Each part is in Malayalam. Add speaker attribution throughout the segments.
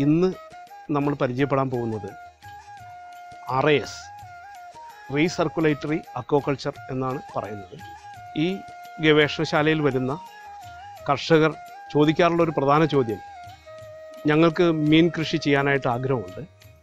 Speaker 1: ഇന്ന് നമ്മൾ പരിചയപ്പെടാൻ പോകുന്നത് R A S recirculatory aquaculture എന്നാണ് പറയുന്നത് ഈ ഗവേഷണശാലയിൽ വരുന്ന കർഷകർ ചോദിക്കാറുള്ള ഒരു പ്രധാന ചോദ്യം ഞങ്ങൾക്ക് മീൻ കൃഷി ചെയ്യാനായിട്ട് ആഗ്രഹമുണ്ട്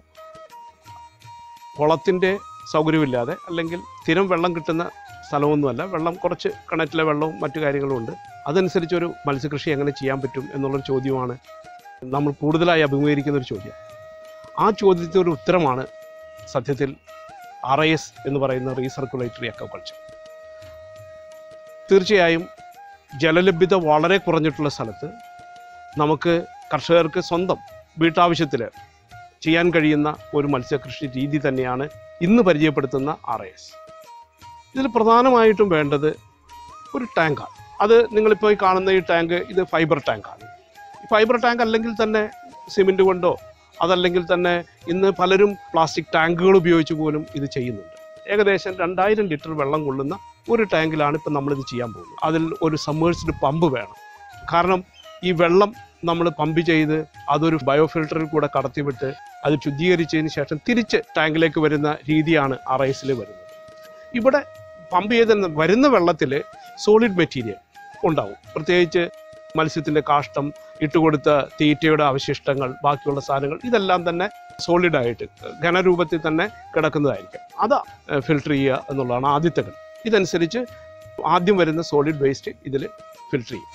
Speaker 1: കുളത്തിൻ്റെ സൗകര്യമില്ലാതെ അല്ലെങ്കിൽ സ്ഥിരം വെള്ളം കിട്ടുന്ന സ്ഥലമൊന്നുമല്ല വെള്ളം കുറച്ച് കിണറ്റിലെ വെള്ളവും മറ്റു കാര്യങ്ങളും ഉണ്ട് അതനുസരിച്ച് ഒരു മത്സ്യകൃഷി എങ്ങനെ ചെയ്യാൻ പറ്റും എന്നുള്ളൊരു ചോദ്യമാണ് നമ്മൾ കൂടുതലായി അഭിമുഖീകരിക്കുന്ന ഒരു ചോദ്യം ആ ചോദ്യത്തിന് ഒരു ഉത്തരമാണ് സത്യത്തിൽ ആർ ഐ എസ് എന്ന് പറയുന്ന റീസർക്കുലേറ്ററി അക്വാകൾച്ചർ തീർച്ചയായും ജലലഭ്യത വളരെ കുറഞ്ഞിട്ടുള്ള സ്ഥലത്ത് നമുക്ക് കർഷകർക്ക് സ്വന്തം വീട്ടാവശ്യത്തിൽ ചെയ്യാൻ കഴിയുന്ന ഒരു മത്സ്യകൃഷി രീതി തന്നെയാണ് ഇന്ന് പരിചയപ്പെടുത്തുന്ന ആർ ഐ എസ് ഇതിൽ പ്രധാനമായിട്ടും വേണ്ടത് ഒരു ടാങ്കാണ് അത് നിങ്ങളിപ്പോൾ ഈ കാണുന്ന ഈ ടാങ്ക് ഇത് ഫൈബർ ടാങ്കാണ് ഈ ഫൈബർ ടാങ്ക് അല്ലെങ്കിൽ തന്നെ സിമെൻറ്റ് കൊണ്ടോ അതല്ലെങ്കിൽ തന്നെ ഇന്ന് പലരും പ്ലാസ്റ്റിക് ടാങ്കുകൾ ഉപയോഗിച്ച് പോലും ഇത് ചെയ്യുന്നുണ്ട് ഏകദേശം രണ്ടായിരം ലിറ്റർ വെള്ളം കൊള്ളുന്ന ഒരു ടാങ്കിലാണ് ഇപ്പം നമ്മളിത് ചെയ്യാൻ പോകുന്നത് അതിൽ ഒരു സമ്മേഴ്സ്ഡ് പമ്പ് വേണം കാരണം ഈ വെള്ളം നമ്മൾ പമ്പ് ചെയ്ത് അതൊരു ബയോഫിൽറ്ററിൽ കൂടെ കടത്തിവിട്ട് അത് ശുദ്ധീകരിച്ചതിന് ശേഷം തിരിച്ച് ടാങ്കിലേക്ക് വരുന്ന രീതിയാണ് ആർ ഐസിൽ വരുന്നത് ഇവിടെ പമ്പ് ചെയ്ത് വരുന്ന വെള്ളത്തിൽ സോളിഡ് മെറ്റീരിയൽ ഉണ്ടാവും പ്രത്യേകിച്ച് മത്സ്യത്തിൻ്റെ കാഷ്ടം ഇട്ടുകൊടുത്ത തീറ്റയുടെ അവശിഷ്ടങ്ങൾ ബാക്കിയുള്ള സാധനങ്ങൾ ഇതെല്ലാം തന്നെ സോളിഡായിട്ട് ഘനരൂപത്തിൽ തന്നെ കിടക്കുന്നതായിരിക്കും അത് ഫിൽട്ടർ ചെയ്യുക എന്നുള്ളതാണ് ആദ്യത്തെ ഘട്ടം ഇതനുസരിച്ച് ആദ്യം വരുന്ന സോളിഡ് വേസ്റ്റ് ഇതിൽ ഫിൽട്ടർ ചെയ്യും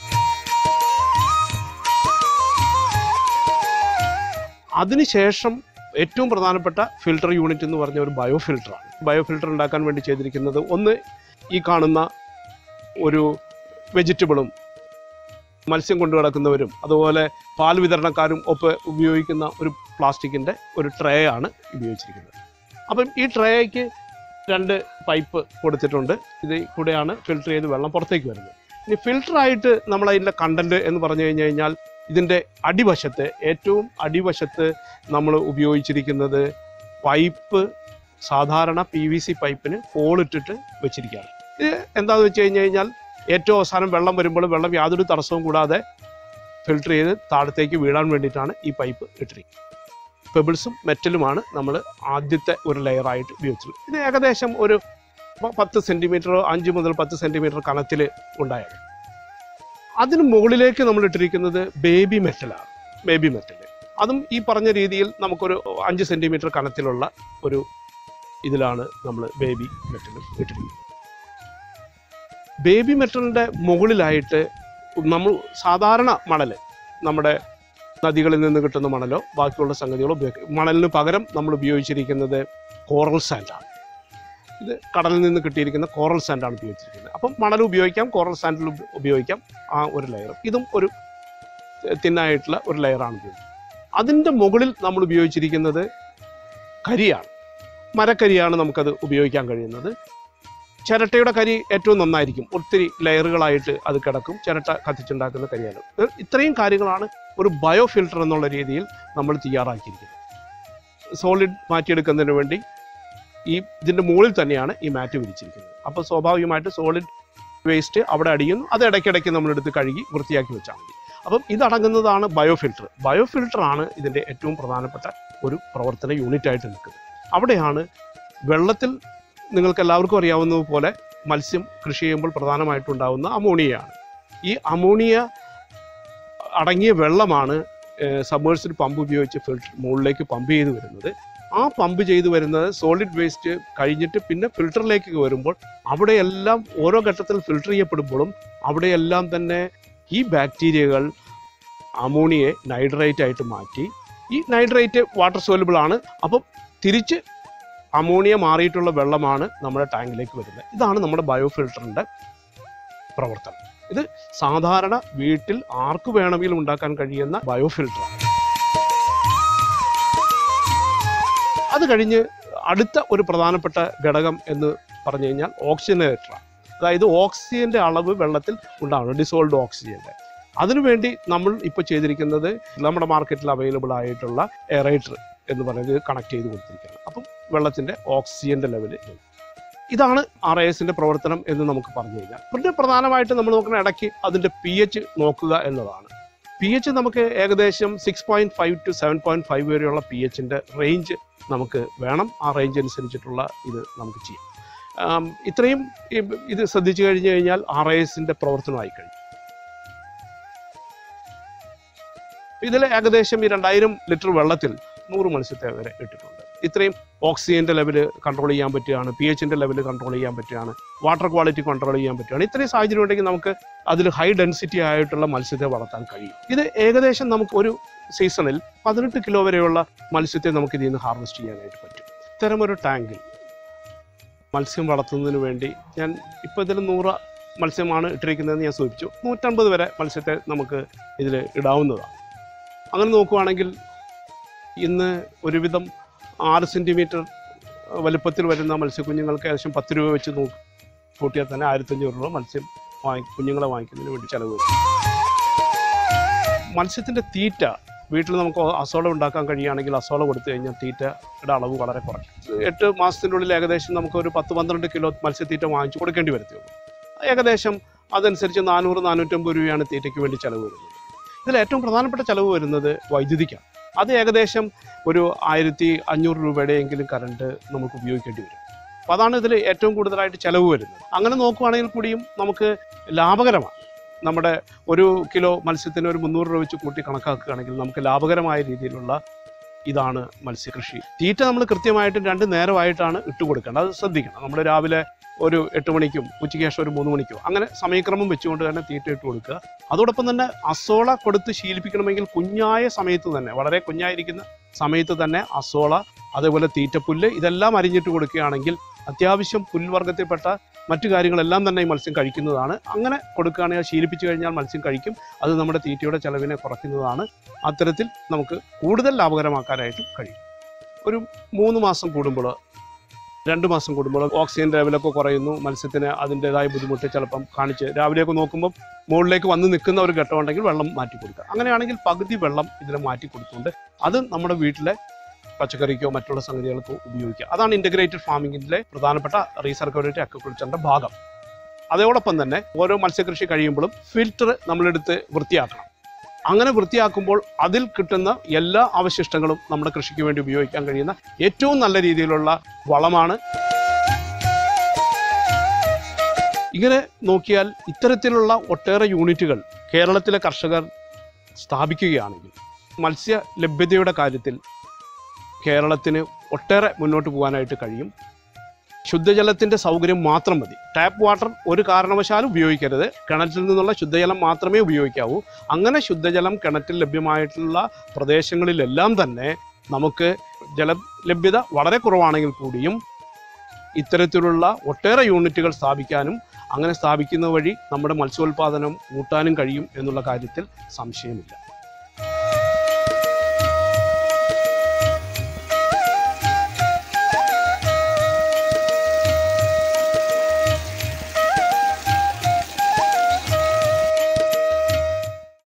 Speaker 1: അതിനുശേഷം ഏറ്റവും പ്രധാനപ്പെട്ട ഫിൽട്ടർ യൂണിറ്റ് എന്ന് പറഞ്ഞ ഒരു ബയോ ഫിൽട്ടറാണ് ബയോ ഫിൽട്ടർ ഉണ്ടാക്കാൻ വേണ്ടി ചെയ്തിരിക്കുന്നത് ഒന്ന് ഈ കാണുന്ന ഒരു വെജിറ്റബിളും മത്സ്യം കൊണ്ടു കിടക്കുന്നവരും അതുപോലെ പാൽ വിതരണക്കാരും ഒപ്പം ഉപയോഗിക്കുന്ന ഒരു പ്ലാസ്റ്റിക്കിൻ്റെ ഒരു ട്രേ ആണ് ഉപയോഗിച്ചിരിക്കുന്നത് അപ്പം ഈ ട്രേയ്ക്ക് രണ്ട് പൈപ്പ് കൊടുത്തിട്ടുണ്ട് ഇത് കൂടെയാണ് ഫിൽട്ടർ ചെയ്ത് വെള്ളം പുറത്തേക്ക് വരുന്നത് ഇനി ഫിൽട്ടറായിട്ട് നമ്മൾ അതിൻ്റെ കണ്ടന്റ് എന്ന് പറഞ്ഞു കഴിഞ്ഞു കഴിഞ്ഞാൽ ഇതിൻ്റെ അടിവശത്ത് ഏറ്റവും അടിവശത്ത് നമ്മൾ ഉപയോഗിച്ചിരിക്കുന്നത് പൈപ്പ് സാധാരണ പി വി സി പൈപ്പിന് ഹോളിട്ടിട്ട് വെച്ചിരിക്കുകയാണ് ഇത് എന്താണെന്ന് വെച്ച് കഴിഞ്ഞ് കഴിഞ്ഞാൽ ഏറ്റവും അവസാനം വെള്ളം വരുമ്പോൾ വെള്ളം യാതൊരു തടസ്സവും കൂടാതെ ഫിൽട്ടർ ചെയ്ത് താഴത്തേക്ക് വീഴാൻ വേണ്ടിയിട്ടാണ് ഈ പൈപ്പ് ഇട്ടിരിക്കുന്നത് പെബിൾസും മെറ്റലുമാണ് നമ്മൾ ആദ്യത്തെ ഒരു ലെയറായിട്ട് ഉപയോഗിച്ചത് ഇത് ഏകദേശം ഒരു പ- പത്ത് സെൻറ്റിമീറ്റർ അഞ്ച് മുതൽ പത്ത് സെൻറ്റിമീറ്റർ കനത്തിൽ ഉണ്ടായത് അതിന് മുകളിലേക്ക് നമ്മൾ ഇട്ടിരിക്കുന്നത് ബേബി മെറ്റലാണ് ബേബി മെറ്റൽ അതും ഈ പറഞ്ഞ രീതിയിൽ നമുക്കൊരു അഞ്ച് സെൻറ്റിമീറ്റർ കനത്തിലുള്ള ഒരു ഇതിലാണ് നമ്മൾ ബേബി മെറ്റൽ ഇട്ടിരിക്കുന്നത് ബേബി മെറ്റലിൻ്റെ മുകളിലായിട്ട് നമ്മൾ സാധാരണ മണൽ നമ്മുടെ നദികളിൽ നിന്ന് കിട്ടുന്ന മണലോ ബാക്കിയുള്ള സംഗതികളോ ഉപയോഗിക്കും മണലിന് പകരം നമ്മൾ ഉപയോഗിച്ചിരിക്കുന്നത് കോറൽ സാൻഡാണ് ഇത് കടലിൽ നിന്ന് കിട്ടിയിരിക്കുന്ന കോറൽ സാൻഡാണ് ഉപയോഗിച്ചിരിക്കുന്നത് അപ്പം മണൽ ഉപയോഗിക്കാം കോറൽ സാൻഡിൽ ഉപയോഗിക്കാം ആ ഒരു ലെയർ ഇതും ഒരു തിന്നായിട്ടുള്ള ഒരു ലെയറാണ് ഉപയോഗിക്കുന്നത് അതിൻ്റെ മുകളിൽ നമ്മൾ ഉപയോഗിച്ചിരിക്കുന്നത് കരിയാണ് മരക്കരിയാണ് നമുക്കത് ഉപയോഗിക്കാൻ കഴിയുന്നത് ചിരട്ടയുടെ കരി ഏറ്റവും നന്നായിരിക്കും ഒത്തിരി ലെയറുകളായിട്ട് അത് കിടക്കും ചിരട്ട കത്തിച്ചുണ്ടാക്കുന്ന കരിയാണ് ഇത് ഇത്രയും കാര്യങ്ങളാണ് ഒരു ബയോ ഫിൽട്ടർ എന്നുള്ള രീതിയിൽ നമ്മൾ തയ്യാറാക്കിയിരിക്കുന്നത് സോളിഡ് മാറ്റിയെടുക്കുന്നതിന് വേണ്ടി ഈ ഇതിൻ്റെ മുകളിൽ തന്നെയാണ് ഈ മാറ്റ് വിരിച്ചിരിക്കുന്നത് അപ്പോൾ സ്വാഭാവികമായിട്ട് സോളിഡ് വേസ്റ്റ് അവിടെ അടിയുന്നു അത് ഇടയ്ക്കിടയ്ക്ക് നമ്മളെടുത്ത് കഴുകി വൃത്തിയാക്കി വെച്ചാൽ മതി അപ്പം ഇതടങ്ങുന്നതാണ് ബയോ ഫിൽട്ടർ ബയോ ഫിൽട്ടർ ആണ് ഇതിൻ്റെ ഏറ്റവും പ്രധാനപ്പെട്ട ഒരു പ്രവർത്തന യൂണിറ്റ് ആയിട്ട് നിൽക്കുന്നത് അവിടെയാണ് വെള്ളത്തിൽ നിങ്ങൾക്ക് എല്ലാവർക്കും അറിയാവുന്നതുപോലെ മത്സ്യം കൃഷി ചെയ്യുമ്പോൾ പ്രധാനമായിട്ടുണ്ടാകുന്ന അമോണിയയാണ് ഈ അമോണിയ അടങ്ങിയ വെള്ളമാണ് സബ്മേഴ്സിൽ പമ്പ് ഉപയോഗിച്ച് ഫിൽട്ടർ മുകളിലേക്ക് പമ്പ് ചെയ്ത് വരുന്നത് ആ പമ്പ് ചെയ്ത് വരുന്നത് സോളിഡ് വേസ്റ്റ് കഴിഞ്ഞിട്ട് പിന്നെ ഫിൽട്ടറിലേക്ക് വരുമ്പോൾ അവിടെയെല്ലാം ഓരോ ഘട്ടത്തിൽ ഫിൽട്ടർ ചെയ്യപ്പെടുമ്പോഴും അവിടെയെല്ലാം തന്നെ ഈ ബാക്ടീരിയകൾ അമോണിയെ നൈട്രേറ്റ് ആയിട്ട് മാറ്റി ഈ നൈട്രേറ്റ് വാട്ടർ സോലബിൾ ആണ് അപ്പം തിരിച്ച് അമോണിയ മാറിയിട്ടുള്ള വെള്ളമാണ് നമ്മുടെ ടാങ്കിലേക്ക് വരുന്നത് ഇതാണ് നമ്മുടെ ബയോ ഫിൽട്ടറിൻ്റെ പ്രവർത്തനം ഇത് സാധാരണ വീട്ടിൽ ആർക്ക് വേണമെങ്കിലും ഉണ്ടാക്കാൻ കഴിയുന്ന ബയോ ഫിൽട്ടറാണ് അത് കഴിഞ്ഞ് അടുത്ത ഒരു പ്രധാനപ്പെട്ട ഘടകം എന്ന് പറഞ്ഞു കഴിഞ്ഞാൽ ഓക്സിജനേറ്ററാണ് അതായത് ഓക്സിജന്റെ അളവ് വെള്ളത്തിൽ ഉണ്ടാവണം ഡിസോൾഡ് ഓക്സിജന്റെ അതിനുവേണ്ടി നമ്മൾ ഇപ്പോൾ ചെയ്തിരിക്കുന്നത് നമ്മുടെ മാർക്കറ്റിൽ അവൈലബിൾ ആയിട്ടുള്ള എറേറ്റർ എന്ന് പറയുന്നത് കണക്ട് ചെയ്ത് കൊടുത്തിരിക്കുകയാണ് അപ്പം വെള്ളത്തിൻ്റെ ഓക്സിജന്റെ ലെവൽ ഇതാണ് ആർ എസിന്റെ പ്രവർത്തനം എന്ന് നമുക്ക് പറഞ്ഞു കഴിഞ്ഞാൽ പിന്നെ പ്രധാനമായിട്ട് നമ്മൾ നോക്കുന്ന ഇടയ്ക്ക് അതിൻ്റെ പി എച്ച് നോക്കുക എന്നതാണ് പി എച്ച് നമുക്ക് ഏകദേശം six point five to seven point five വരെയുള്ള പി എച്ചിൻ്റെ റേഞ്ച് നമുക്ക് വേണം ആ റേഞ്ച് അനുസരിച്ചിട്ടുള്ള ഇത് നമുക്ക് ചെയ്യാം ആം, ഇത്രയും ഈ- ഇത് ശ്രദ്ധിച്ചു കഴിഞ്ഞു കഴിഞ്ഞാൽ ആർ ഐ എസിൻ്റെ പ്രവർത്തനമായി കഴിഞ്ഞു ഇതിൽ ഏകദേശം ഈ രണ്ടായിരം ലിറ്റർ വെള്ളത്തിൽ നൂറ് മത്സ്യത്തെ വരെ ഇട്ടിട്ടുണ്ട് ഇത്രയും ഓക്സിജന്റെ ലെവൽ കൺട്രോൾ ചെയ്യാൻ പറ്റുകയാണ് പി എച്ചിന്റെ ലെവൽ കൺട്രോൾ ചെയ്യാൻ പറ്റുകയാണ് വാട്ടർ ക്വാളിറ്റി കൺട്രോൾ ചെയ്യാൻ പറ്റുകയാണ് ഇത്രയും സാഹചര്യം ഉണ്ടെങ്കിൽ നമുക്ക് അതിൽ ഹൈ ഡെൻസിറ്റി ആയിട്ടുള്ള മത്സ്യത്തെ വളർത്താൻ കഴിയും ഇത് ഏകദേശം നമുക്ക് ഒരു സീസണിൽ പതിനെട്ട് കിലോ വരെയുള്ള മത്സ്യത്തെ നമുക്ക് ഇതിൽ നിന്ന് ഹാർവെസ്റ്റ് ചെയ്യാനായിട്ട് പറ്റും ഇത്തരമൊരു ടാങ്കിൽ മത്സ്യം വളർത്തുന്നതിന് വേണ്ടി ഞാൻ ഇപ്പോൾ ഇതിൽ നൂറ് മത്സ്യമാണ് ഇട്ടിരിക്കുന്നതെന്ന് ഞാൻ സൂചിപ്പിച്ചു നൂറ്റമ്പത് വരെ മത്സ്യത്തെ നമുക്ക് ഇതിൽ ഇടാവുന്നതാണ് അങ്ങനെ നോക്കുവാണെങ്കിൽ ഇന്ന് ഒരുവിധം ആറ് സെൻറ്റിമീറ്റർ വലുപ്പത്തിൽ വരുന്ന മത്സ്യക്കുഞ്ഞുങ്ങൾക്ക് ഏകദേശം പത്ത് രൂപ വെച്ച് നോക്കി കൂട്ടിയാൽ തന്നെ ആയിരത്തഞ്ഞൂറ് രൂപ മത്സ്യം വാങ്ങി കുഞ്ഞുങ്ങളെ വാങ്ങിക്കുന്നതിന് വേണ്ടി ചിലവ് വരും മത്സ്യത്തിൻ്റെ തീറ്റ വീട്ടിൽ നമുക്ക് അസോള ഉണ്ടാക്കാൻ കഴിയുകയാണെങ്കിൽ അസോള കൊടുത്തു കഴിഞ്ഞാൽ തീറ്റയുടെ അളവ് വളരെ കുറയ്ക്കും എട്ട് മാസത്തിനുള്ളിൽ ഏകദേശം നമുക്ക് ഒരു പത്ത് പന്ത്രണ്ട് കിലോ മത്സ്യത്തീറ്റ വാങ്ങിച്ചു കൊടുക്കേണ്ടി വരത്തുള്ളൂ ഏകദേശം അതനുസരിച്ച് നാനൂറ് നാനൂറ്റമ്പത് രൂപയാണ് തീറ്റയ്ക്ക് വേണ്ടി ചിലവ് വരുന്നത് ഇതിൽ ഏറ്റവും പ്രധാനപ്പെട്ട ചിലവ് വരുന്നത് വൈദ്യുതിക്കാണ് അത് ഏകദേശം ഒരു ആയിരത്തി അഞ്ഞൂറ് രൂപയുടെയെങ്കിലും കറണ്ട് നമുക്ക് ഉപയോഗിക്കേണ്ടി വരും അപ്പോൾ അതാണ് ഇതിൽ ഏറ്റവും കൂടുതലായിട്ട് ചിലവ് വരുന്നത് അങ്ങനെ നോക്കുവാണെങ്കിൽ കൂടിയും നമുക്ക് ലാഭകരമാണ് നമ്മുടെ ഒരു കിലോ മത്സ്യത്തിന് ഒരു മുന്നൂറ് രൂപ വെച്ച് കൂട്ടി കണക്കാക്കുകയാണെങ്കിൽ നമുക്ക് ലാഭകരമായ രീതിയിലുള്ള ഇതാണ് മത്സ്യകൃഷി തീറ്റ നമ്മൾ കൃത്യമായിട്ട് രണ്ട് നേരമായിട്ടാണ് ഇട്ട് കൊടുക്കേണ്ടത് അത് ശ്രദ്ധിക്കണം നമ്മൾ രാവിലെ ഒരു എട്ട് മണിക്കും ഉച്ചയ്ക്ക് ശേഷം ഒരു മൂന്ന് മണിക്കും അങ്ങനെ സമയക്രമം വെച്ചുകൊണ്ട് തന്നെ തീറ്റ ഇട്ട് കൊടുക്കുക അതോടൊപ്പം തന്നെ അസോള കൊടുത്ത് ശീലിപ്പിക്കണമെങ്കിൽ കുഞ്ഞായ സമയത്ത് തന്നെ വളരെ കുഞ്ഞായിരിക്കുന്ന സമയത്ത് തന്നെ അസോള അതേപോലെ തീറ്റപ്പുല്ല് ഇതെല്ലാം അരിഞ്ഞിട്ട് കൊടുക്കുകയാണെങ്കിൽ അത്യാവശ്യം പുൽവർഗത്തിൽപ്പെട്ട മറ്റു കാര്യങ്ങളെല്ലാം തന്നെ ഈ മത്സ്യം കഴിക്കുന്നതാണ് അങ്ങനെ കൊടുക്കുകയാണെങ്കിൽ ശീലിപ്പിച്ചു കഴിഞ്ഞാൽ മത്സ്യം കഴിക്കും അത് നമ്മുടെ തീറ്റയുടെ ചെലവിനെ കുറയ്ക്കുന്നതാണ് അത്തരത്തിൽ നമുക്ക് കൂടുതൽ ലാഭകരമാക്കാനായിട്ട് കഴിയും ഒരു മൂന്ന് മാസം കൂടുമ്പോൾ രണ്ട് മാസം കൂടുമ്പോൾ ഓക്സിജൻ ലെവലൊക്കെ കുറയുന്നു മത്സ്യത്തിന് അതിൻ്റെതായ ബുദ്ധിമുട്ട് ചിലപ്പം കാണിച്ച് രാവിലെയൊക്കെ നോക്കുമ്പോൾ മുകളിലേക്ക് വന്ന് നിൽക്കുന്ന ഒരു ഘട്ടം ഉണ്ടെങ്കിൽ വെള്ളം മാറ്റി കൊടുക്കുക അങ്ങനെയാണെങ്കിൽ പകുതി വെള്ളം ഇതിൽ മാറ്റി കൊടുത്തുകൊണ്ട് അത് നമ്മുടെ വീട്ടിലെ പച്ചക്കറിക്കോ മറ്റുള്ള സംഗതികൾക്കോ ഉപയോഗിക്കുക അതാണ് ഇൻ്റഗ്രേറ്റഡ് ഫാമിങ്ങിൻ്റെ പ്രധാനപ്പെട്ട റീസർക്കുലേറ്റഡ് അക്വകൾച്ചറിൻ്റെ ഭാഗം അതോടൊപ്പം തന്നെ ഓരോ മത്സ്യകൃഷി കഴിയുമ്പോഴും ഫിൽറ്റർ നമ്മളെടുത്ത് വൃത്തിയാക്കണം അങ്ങനെ വൃത്തിയാക്കുമ്പോൾ അതിൽ കിട്ടുന്ന എല്ലാ അവശിഷ്ടങ്ങളും നമ്മുടെ കൃഷിക്ക് വേണ്ടി ഉപയോഗിക്കാൻ കഴിയുന്ന ഏറ്റവും നല്ല രീതിയിലുള്ള വളമാണ് ഇങ്ങനെ നോക്കിയാൽ ഇത്തരത്തിലുള്ള ഒട്ടേറെ യൂണിറ്റുകൾ കേരളത്തിലെ കർഷകർ സ്ഥാപിക്കുകയാണെങ്കിൽ മത്സ്യ ലഭ്യതയുടെ കാര്യത്തിൽ കേരളത്തിന് ഒട്ടേറെ മുന്നോട്ട് പോകാനായിട്ട് കഴിയും ശുദ്ധജലത്തിൻ്റെ സൗകര്യം മാത്രം മതി ടാപ്പ് വാട്ടർ ഒരു കാരണവശാലും ഉപയോഗിക്കരുത് കിണറ്റിൽ നിന്നുള്ള ശുദ്ധജലം മാത്രമേ ഉപയോഗിക്കാവൂ അങ്ങനെ ശുദ്ധജലം കിണറ്റിൽ ലഭ്യമായിട്ടുള്ള പ്രദേശങ്ങളിലെല്ലാം തന്നെ നമുക്ക് ജല ലഭ്യത വളരെ കുറവാണെങ്കിൽ കൂടിയും ഇത്തരത്തിലുള്ള ഒട്ടേറെ യൂണിറ്റുകൾ സ്ഥാപിക്കാനും അങ്ങനെ സ്ഥാപിക്കുന്ന വഴി നമ്മുടെ മത്സ്യോൽപാദനം കൂട്ടാനും കഴിയും എന്നുള്ള കാര്യത്തിൽ സംശയമില്ല